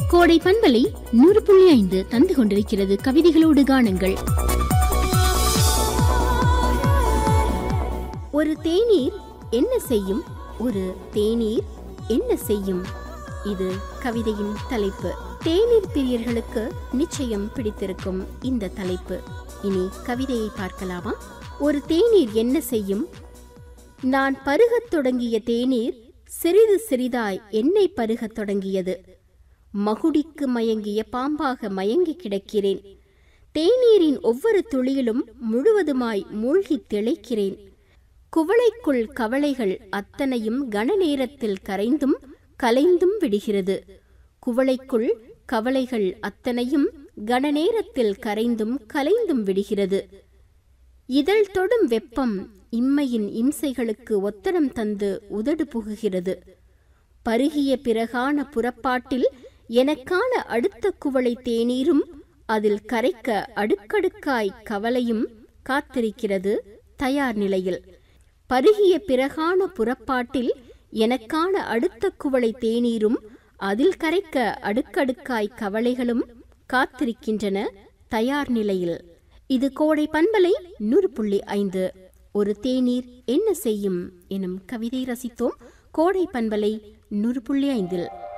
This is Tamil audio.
கோடை பண்பலை நூறு புள்ளி ஐந்து தந்து கொண்டிருக்கிறது கவிதைகளோடு காணுங்கள் ஒரு தேநீர் என்ன செய்யும் ஒரு தேநீர் என்ன செய்யும் இது கவிதையின் தலைப்பு தேநீர் பிரியர்களுக்கு நிச்சயம் பிடித்திருக்கும் இந்த தலைப்பு இனி கவிதையை பார்க்கலாமா ஒரு தேநீர் என்ன செய்யும் நான் பருகத் தொடங்கிய தேநீர் சிறிது சிறிதாய் என்னை பருகத் தொடங்கியது மகுடிக்கு மயங்கிய பாம்பாக மயங்கி கிடக்கிறேன் தேநீரின் ஒவ்வொரு துளியிலும் முழுவதுமாய் மூழ்கித் திளைக்கிறேன் குவளைக்குள் கவலைகள் அத்தனையும் கன நேரத்தில் கரைந்தும் கலைந்தும் விடுகிறது குவளைக்குள் கவலைகள் அத்தனையும் கன நேரத்தில் கரைந்தும் கலைந்தும் விடுகிறது இதழ் தொடும் வெப்பம் இம்மையின் இம்சைகளுக்கு ஒத்தடம் தந்து உதடு புகுகிறது பருகிய பிறகான புறப்பாட்டில் எனக்கான அடுத்த குவளை தேநீரும் அதில் கரைக்க அடுக்கடுக்காய் கவலையும் காத்திருக்கிறது தயார் நிலையில் பருகிய பிறகான புறப்பாட்டில் எனக்கான அடுத்த குவளை தேநீரும் அதில் கரைக்க அடுக்கடுக்காய் கவலைகளும் காத்திருக்கின்றன தயார் நிலையில் இது கோடை பண்பலை நூறு புள்ளி ஐந்து ஒரு தேநீர் என்ன செய்யும் எனும் கவிதை ரசித்தோம் கோடை பண்பலை நூறு புள்ளி ஐந்தில்